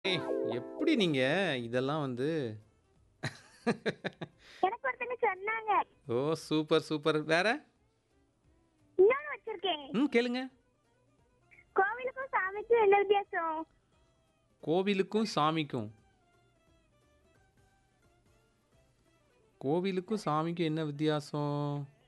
ஏய், எப்படி நீங்க இதெல்லாம் வந்து எனக்கு ஒருத்தங்க சொன்னாங்க ஓ சூப்பர் சூப்பர் வேற இன்னொன்னு வச்சிருக்கேன் ம் கேளுங்க கோவிலுக்கும் சாமிக்கும் என்ன வித்தியாசம் கோவிலுக்கும் சாமிக்கும் கோவிலுக்கும் சாமிக்கும் என்ன வித்தியாசம்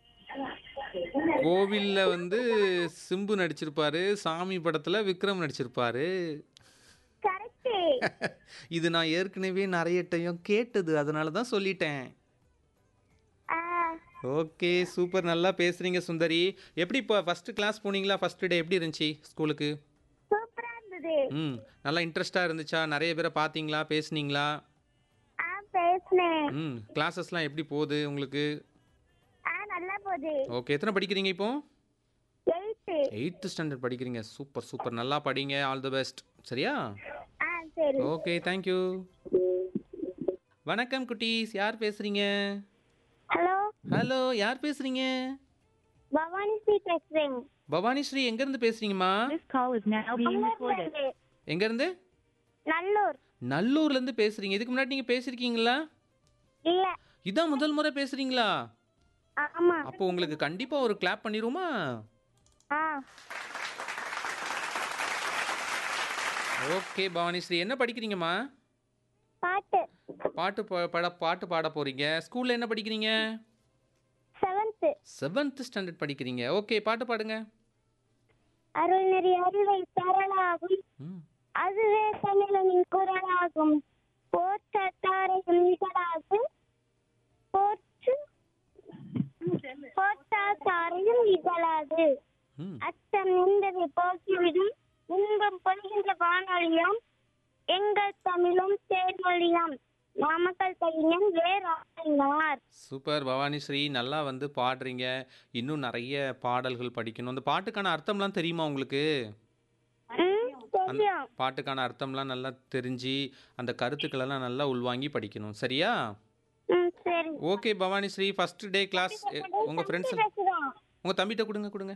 கோவில்ல வந்து சிம்பு நடிச்சிருப்பாரு சாமி படத்துல விக்ரம் நடிச்சிருப்பாரு கரெக்ட் இது நான் ஏற்கனவே நிறைய டைம் கேட்டது அதனால தான் சொல்லிட்டேன் ஓகே சூப்பர் நல்லா பேசுறீங்க சுந்தரி எப்படி இப்போ ஃபர்ஸ்ட் கிளாஸ் போனீங்களா ஃபர்ஸ்ட் டே எப்படி இருந்துச்சு ஸ்கூலுக்கு சூப்பரா இருந்தது ம் நல்லா இன்ட்ரெஸ்டாக இருந்துச்சா நிறைய பேரை பார்த்தீங்களா பேசுனீங்களா ஆ பேசினேன் ம் கிளாஸஸ்லாம் எப்படி போகுது உங்களுக்கு ஆ நல்லா போகுது ஓகே எத்தனை படிக்கிறீங்க இப்போ எயித்து எயித்து ஸ்டாண்டர்ட் படிக்கிறீங்க சூப்பர் சூப்பர் நல்லா படிங்க ஆல் தி பெஸ்ட் சரியா ஆ சரி ஓகே தேங்க்யூ வணக்கம் குட்டீஸ் யார் பேசுறீங்க ஹலோ ஹலோ யார் பேசுறீங்க பவானி ஸ்ரீ பேசுறேன் பவானி ஸ்ரீ எங்கேருந்து பேசுறீங்கம்மா This call is now being recorded. நல்லூர்ல எங்கேருந்து நல்லூர் நல்லூர்லேருந்து பேசுறீங்க இதுக்கு முன்னாடி நீங்கள் பேசியிருக்கீங்களா இல்ல இதான் முதல் முறை பேசுறீங்களா ஆமா அப்போ உங்களுக்கு கண்டிப்பாக ஒரு கிளாப் பண்ணிடுவோமா ஆ ஓகே பவானி ஸ்ரீ என்ன படிக்கிறீங்கம்மா பாட்டு பாட்டு பா- பாட பாட்டு பாட போறீங்க ஸ்கூல்ல என்ன படிக்கிறீங்க செவன்த்து செவன்த் ஸ்டாண்டர்ட் படிக்கிறீங்க ஓகே பாட்டு பாடுங்க அருள் நெறி அறிவை தரலாகும் ம் அதுவே தமிழனின் குரலாகும் போற்ற தாரைகள் இகழாகும் போற்று போற்றா தாரையும் இகழாது ம் அச்சம் நின்றதை போக்கிவிடும் இன்பம் பொழிகின்ற வானொலியாம் எங்கள் தமிழும் தேர்மொழியாம் நாமக்கல் பையன் வேறார் சூப்பர் பவானி ஸ்ரீ நல்லா வந்து பாடுறீங்க இன்னும் நிறைய பாடல்கள் படிக்கணும் அந்த பாட்டுக்கான அர்த்தம்லாம் தெரியுமா உங்களுக்கு தெரியும் பாட்டுக்கான அர்த்தம்லாம் நல்லா தெரிஞ்சு அந்த கருத்துக்களெல்லாம் நல்லா உள்வாங்கி படிக்கணும் சரியா ம் சரி okay Bhavani Sri first day class உங்கள் ஃப்ரெண்ட்ஸ் பேசுறோம் உங்கள் தம்பிகிட்ட கொடுங்க கொடுங்க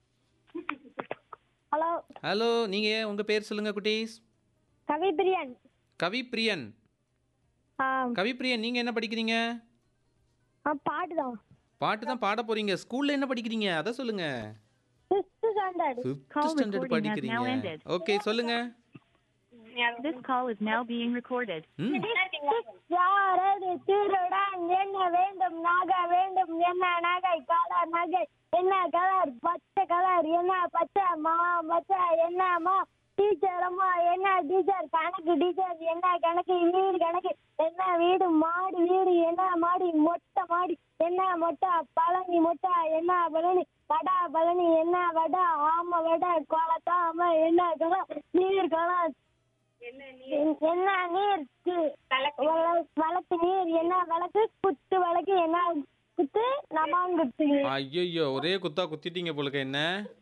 ஹலோ ஹலோ நீங்கள் உங்கள் பேர் சொல்லுங்கள் குட்டீஸ் கவிபிரியன் கவி பிரியன் ஆ கவி பிரியன் நீங்கள் என்ன படிக்கிறீங்க பாட்டு தான் பாட்டு தான் பாட போறீங்க ஸ்கூல்ல என்ன படிக்கிறீங்க அதை சொல்லுங்க fifth standard fifth Call standard recording has now படிக்கிறீங்க ended. ஓகே சொல்லுங்க This call is now being recorded. ம் யாரது திருடன் என்ன வேண்டும் நகை வேண்டும் என்ன நகை கலர் நகை என்ன கலர் பச்சை கலர் என்ன பச்சை மா பச்சை என்னம்மா டீச்சர் அம்மா என்ன டீச்சர் கணக்கு டீச்சர் என்ன கணக்கு வீடு கணக்கு என்ன வீடு மாடி வீடு என்ன மாடி மொட்டை மாடி என்ன மொட்டை பழனி மொட்டை என்ன பழனி வடா பழனி என்ன வடா ஆம வடை குளத்தாம என்ன குளம் நீர் குளம் என்ன நீர் வள- வழக்கு நீர் என்ன வழக்கு குத்து வழக்கு என்ன குத்து நமாங்குத்து ஐயோ ஒரே குத்தா குத்திட்டீங்க போலுக்க என்ன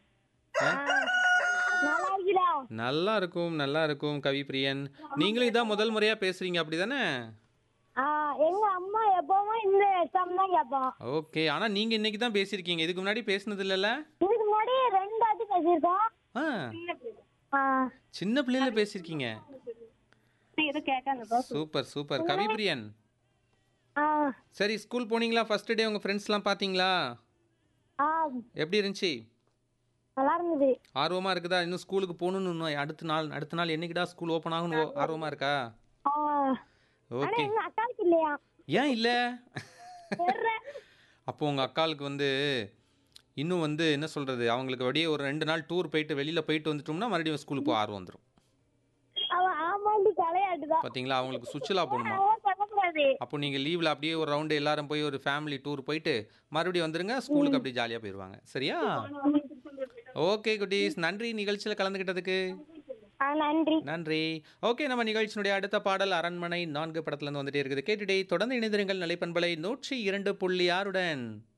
நல்லா இருக்குதா நல்லா இருக்கும் நல்லா இருக்கும் கவி பிரியன் நீங்களும் இதான் முதல் முறையா பேசுறீங்க அப்படிதானே ஆ, எங்க அம்மா எப்பவும் இந்த எக்ஸாம் தான் கேட்போம் ஓகே ஆனா நீங்க இன்னைக்கு தான் பேசியிருக்கீங்க இதுக்கு முன்னாடி பேசுனது இல்லைல்ல இதுக்கு முன்னாடி ரெண்டு வாட்டி பேசியிருக்கோம் ஆ ஆ, சின்ன பிள்ளைல பேசியிருக்கீங்க சூப்பர் சூப்பர் கவி பிரியன் ஆ, சரி ஸ்கூல் போனீங்களா ஃபர்ஸ்ட் டே உங்க ஃப்ரெண்ட்ஸ்லாம் பார்த்தீங்களா ஆ, எப்படி இருந்துச்சு நல்லா இருந்தது ஆர்வமா இருக்குதா இன்னும் ஸ்கூலுக்கு போகணும்னு இன்னும் அடுத்த நாள் அடுத்த நாள் என்னைக்குடா ஸ்கூல் ஓப்பன் ஆகும்னு ஓ- ஆர்வமா இருக்கா ஆ, ஆனா ஓகே எங்க அக்காவுக்கு இல்லையா ஏன் இல்லை தெரியல. அப்போ உங்கள் அக்காளுக்கு வந்து இன்னும் வந்து என்ன சொல்கிறது அவங்களுக்கு வெளியே ஒரு ரெண்டு நாள் டூர் போயிட்டு வெளியில் போயிட்டு வந்துட்டோம்னா மறுபடியும் ஸ்கூலுக்கு போக ஆர்வம் வந்துடும் அவ ஆமாண்டி தலையாட்டுதான் பார்த்தீங்களா அவங்களுக்கு சுற்றுலா போகணுமா அவன் சொல்லக்கூடாது அப்போ நீங்கள் லீவில் அப்படியே ஒரு ரவுண்டு எல்லாரும் போய் ஒரு ஃபேமிலி டூர் போயிட்டு மறுபடியும் வந்துருங்க ஸ்கூலுக்கு அப்படியே ஜாலியாக போயிடுவாங்க சரியா ஓகே குட்டீஸ் நன்றி நிகழ்ச்சியில் கலந்துக்கிட்டதுக்கு ஆ நன்றி நன்றி ஓகே நம்ம நிகழ்ச்சியினுடைய அடுத்த பாடல் அரண்மனை நான்கு படத்துல இருந்து வந்துட்டே இருக்குது கேட்டுடே தொடர்ந்து இணைந்திருங்கள் நிலைப்பண்பலை நூற்றி இரண்டு புள்ளி ஆறுடன்